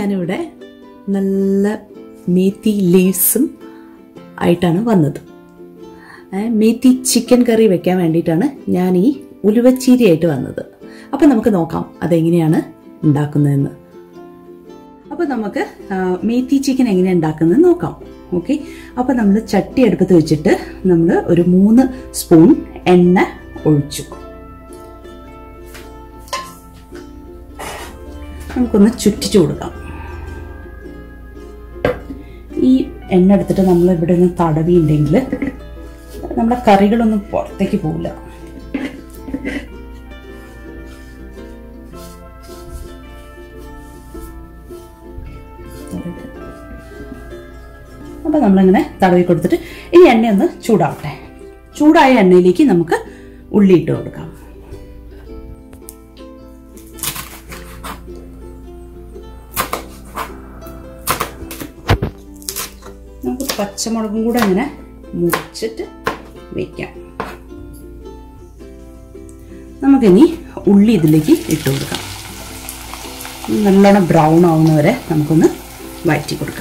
ഞാനിവിടെ നല്ല മേത്തി ലീവ്സും ആയിട്ടാണ് വന്നത് ഏ, മേത്തി ചിക്കൻ കറി വെക്കാൻ വേണ്ടിയിട്ടാണ് ഞാൻ ഈ ഉലുവച്ചീരിയായിട്ട് വന്നത് അപ്പം നമുക്ക് നോക്കാം അതെങ്ങനെയാണ് ഉണ്ടാക്കുന്നതെന്ന് അപ്പോൾ നമുക്ക് ആ, മേത്തി ചിക്കൻ എങ്ങനെ ഉണ്ടാക്കുന്നത് നോക്കാം ഓക്കെ അപ്പോൾ നമ്മൾ ചട്ടി അടുപ്പത്ത് വെച്ചിട്ട് നമ്മൾ ഒരു മൂന്ന് സ്പൂൺ എണ്ണ ഒഴിച്ചു നമുക്കൊന്ന് ചുറ്റിച്ചു കൊടുക്കാം ഈ എണ്ണ എടുത്തിട്ട് നമ്മൾ ഇവിടെ നിന്ന് തടവിയുണ്ടെങ്കിൽ നമ്മുടെ കറികളൊന്നും പുറത്തേക്ക് പോവില്ല അപ്പം നമ്മളിങ്ങനെ തടവി കൊടുത്തിട്ട് ഈ എണ്ണ ഒന്ന് ചൂടാവട്ടെ ചൂടായ എണ്ണയിലേക്ക് നമുക്ക് ഉള്ളി ഇട്ട് കൊടുക്കാം നമുക്ക് പച്ചമുളകും കൂടെ ഇങ്ങനെ മുറിച്ചിട്ട് വെക്കാം നമുക്കിനി ഉള്ളി ഇതിലേക്ക് ഇട്ട് കൊടുക്കാം നല്ലോണം ബ്രൗൺ ആവുന്നവരെ നമുക്കൊന്ന് വഴറ്റി കൊടുക്കാം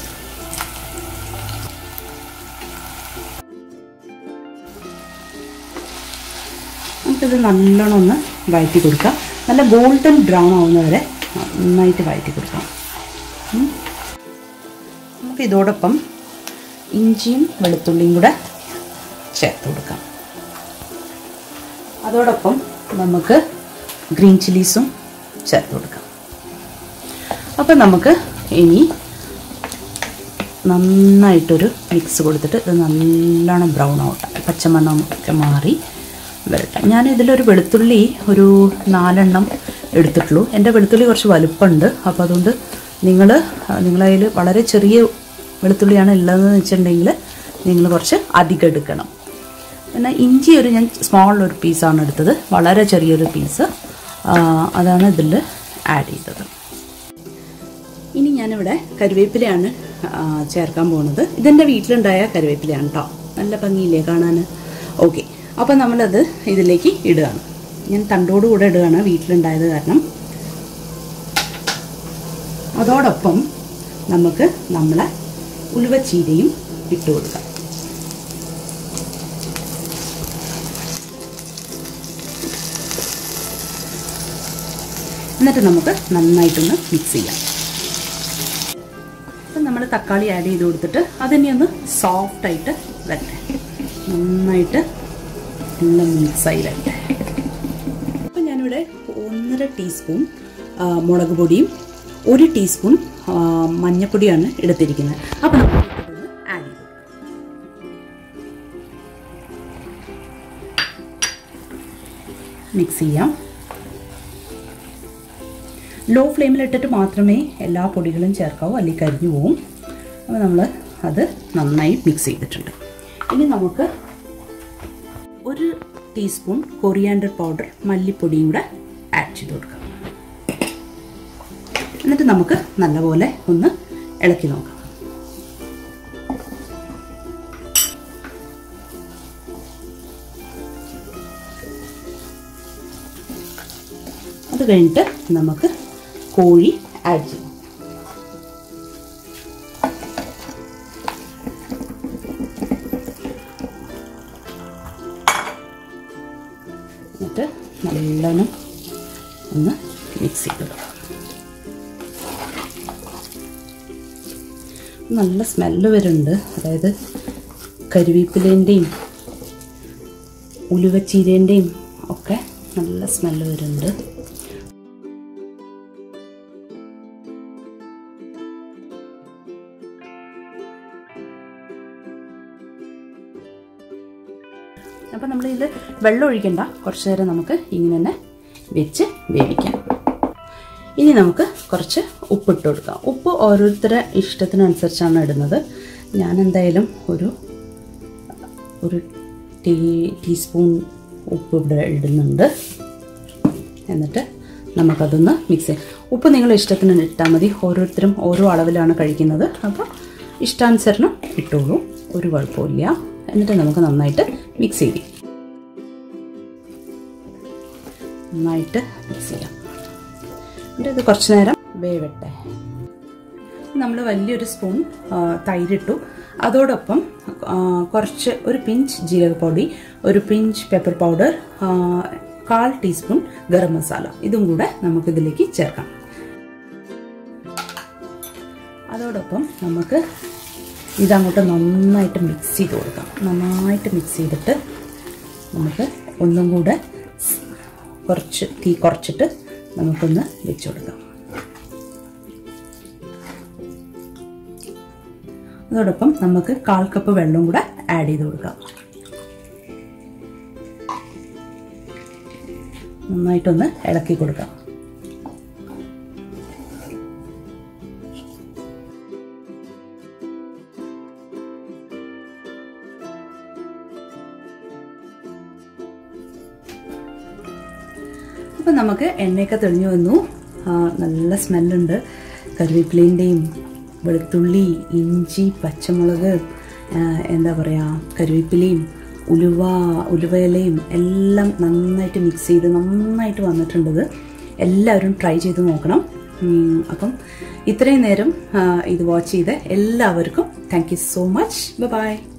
നമുക്കിത് നല്ലോണം ഒന്ന് വഴറ്റി കൊടുക്കാം നല്ല ഗോൾഡൻ ബ്രൗൺ ആവുന്നവരെ നന്നായിട്ട് വഴറ്റി കൊടുക്കാം ഉം. നമുക്ക് ഇതോടൊപ്പം ഇഞ്ചിയും വെളുത്തുള്ളിയും കൂടെ ചേർത്ത് കൊടുക്കാം അതോടൊപ്പം നമുക്ക് ഗ്രീൻ ചില്ലീസും ചേർത്ത് കൊടുക്കാം അപ്പം നമുക്ക് ഇനി നന്നായിട്ടൊരു മിക്സ് കൊടുത്തിട്ട് ഇത് നല്ലോണം ബ്രൗൺ ആവട്ടെ പച്ചമണ്ണം ഒക്കെ മാറി വരട്ടെ ഞാൻ ഇതിലൊരു വെളുത്തുള്ളി ഒരു നാലെണ്ണം എടുത്തിട്ടുള്ളൂ എൻ്റെ വെളുത്തുള്ളി കുറച്ച് വലുപ്പമുണ്ട് അപ്പോൾ അതുകൊണ്ട് നിങ്ങൾ നിങ്ങളതിൽ വളരെ ചെറിയ വെളുത്തുള്ളിയാണ് ഉള്ളതെന്ന് വെച്ചിട്ടുണ്ടെങ്കിൽ നിങ്ങൾ കുറച്ച് അധികം എടുക്കണം പിന്നെ ഇഞ്ചി ഒരു ഞാൻ സ്മോൾ ഒരു പീസാണ് എടുത്തത് വളരെ ചെറിയൊരു പീസ് അതാണ് ഇതിൽ ആഡ് ചെയ്തത് ഇനി ഞാനിവിടെ കരുവേപ്പിലയാണ് ആ, ചേർക്കാൻ പോകുന്നത് ഇതെൻ്റെ വീട്ടിലുണ്ടായ കരുവേപ്പിലയാണ് കേട്ടോ നല്ല ഭംഗിയില്ലേ കാണാൻ ഓക്കെ അപ്പോൾ നമ്മളത് ഇതിലേക്ക് ഇടുകയാണ് ഞാൻ തണ്ടോടുകൂടെ ഇടുകയാണ് വീട്ടിലുണ്ടായത് കാരണം അതോടൊപ്പം നമുക്ക് നമ്മളെ ഉലുവച്ചീരയും ഇട്ട് കൊടുക്കാം എന്നിട്ട് നമുക്ക് നന്നായിട്ടൊന്ന് മിക്സ് ചെയ്യാം അപ്പം നമ്മൾ തക്കാളി ആഡ് ചെയ്ത് കൊടുത്തിട്ട് അതിനെ ഒന്ന് സോഫ്റ്റായിട്ട് വരട്ടെ നന്നായിട്ട് എല്ലാം മിക്സായി വരട്ടെ അപ്പം ഞാനിവിടെ ഒന്നര ടീസ്പൂൺ ആ, മുളക് പൊടിയും ഒരു ടീസ്പൂൺ ആ, മഞ്ഞൾപ്പൊടിയാണ് എടുത്തിരിക്കുന്നത് അപ്പം നമുക്ക് ഇതൊന്ന് ആഡ് ചെയ്ത് കൊടുക്കാം മിക്സ് ചെയ്യാം ലോ ഫ്ലെയിമിലിട്ടിട്ട് മാത്രമേ എല്ലാ പൊടികളും ചേർക്കാവൂ അല്ലെങ്കിൽ കരിഞ്ഞു പോവും അപ്പോൾ നമ്മൾ അത് നന്നായി മിക്സ് ചെയ്തിട്ടുണ്ട് ഇനി നമുക്ക് ഒരു ടീസ്പൂൺ കൊറിയാണ്ടർ പൗഡർ മല്ലിപ്പൊടിയും കൂടെ ആഡ് ചെയ്ത് കൊടുക്കാം എന്നിട്ട് നമുക്ക് നല്ലപോലെ ഒന്ന് ഇളക്കി നോക്കാം അത് കഴിഞ്ഞിട്ട് നമുക്ക് കോഴി ആഡ് ചെയ്യാം എന്നിട്ട് നല്ലോണം ഒന്ന് മിക്സ് ചെയ്ത് കൊടുക്കാം നല്ല സ്മെല്ല് വരുന്നുണ്ട് അതായത് കരിവേപ്പിലേൻ്റെയും ഉലുവച്ചീരേൻ്റെയും ഒക്കെ നല്ല സ്മെല്ല് വരുന്നുണ്ട് അപ്പം നമ്മളിത് വെള്ളം ഒഴിക്കണ്ട കുറച്ച് നേരം നമുക്ക് ഇങ്ങനെ തന്നെ വെച്ച് വേവിക്കാം ഇനി നമുക്ക് കുറച്ച് ഉപ്പിട്ട് കൊടുക്കാം ഉപ്പ് ഓരോരുത്തരുടെ ഇഷ്ടത്തിനനുസരിച്ചാണ് ഇടുന്നത് ഞാൻ എന്തായാലും ഒരു ഒരു ടീ ടീസ്പൂൺ ഉപ്പ് ഇവിടെ ഇടുന്നുണ്ട് എന്നിട്ട് നമുക്കതൊന്ന് മിക്സ് ചെയ്യാം ഉപ്പ് നിങ്ങളുടെ ഇഷ്ടത്തിന് ഇട്ടാൽ മതി ഓരോരുത്തരും ഓരോ അളവിലാണ് കഴിക്കുന്നത് അപ്പോൾ ഇഷ്ടാനുസരണം ഇട്ടോളൂ ഒരു കുഴപ്പമില്ല എന്നിട്ട് നമുക്ക് നന്നായിട്ട് മിക്സ് ചെയ്യാം നന്നായിട്ട് മിക്സ് ചെയ്യാം എന്നിട്ട് ഇത് കുറച്ച് നേരം വേവട്ടെ നമ്മൾ വലിയൊരു സ്പൂൺ ആ, തൈരിട്ടു അതോടൊപ്പം ആ, കുറച്ച് ഒരു പിഞ്ച് ജീരകപ്പൊടി ഒരു പിഞ്ച് പെപ്പർ പൗഡർ ആ, കാൽ ടീസ്പൂൺ ഗരം മസാല ഇതും കൂടെ നമുക്കിതിലേക്ക് ചേർക്കാം അതോടൊപ്പം നമുക്ക് ഇതങ്ങോട്ട് നന്നായിട്ട് മിക്സ് ചെയ്ത് കൊടുക്കാം നന്നായിട്ട് മിക്സ് ചെയ്തിട്ട് നമുക്ക് ഒന്നും കൂടെ സ് കുറച്ച് തീ കുറച്ചിട്ട് നമുക്കൊന്ന് വെച്ച് കൊടുക്കാം അതോടൊപ്പം നമുക്ക് കാൽ കപ്പ് വെള്ളം കൂടെ ആഡ് ചെയ്ത് കൊടുക്കാം നന്നായിട്ടൊന്ന് ഇളക്കി കൊടുക്കാം അപ്പം നമുക്ക് എണ്ണയൊക്കെ തെളിഞ്ഞു വന്നു ആ, നല്ല സ്മെല്ലുണ്ട് കറിവേപ്പിലേൻ്റെയും വെളുത്തുള്ളി ഇഞ്ചി പച്ചമുളക് ആ, എന്താ പറയുക കറിവേപ്പിലയും ഉലുവ ഉലുവയിലയും എല്ലാം നന്നായിട്ട് മിക്സ് ചെയ്ത് നന്നായിട്ട് വന്നിട്ടുണ്ടത് എല്ലാവരും ട്രൈ ചെയ്ത് നോക്കണം ഉം, അപ്പം ഇത്രയും നേരം ആ, ഇത് വാച്ച് ചെയ്ത് എല്ലാവർക്കും thank you so much by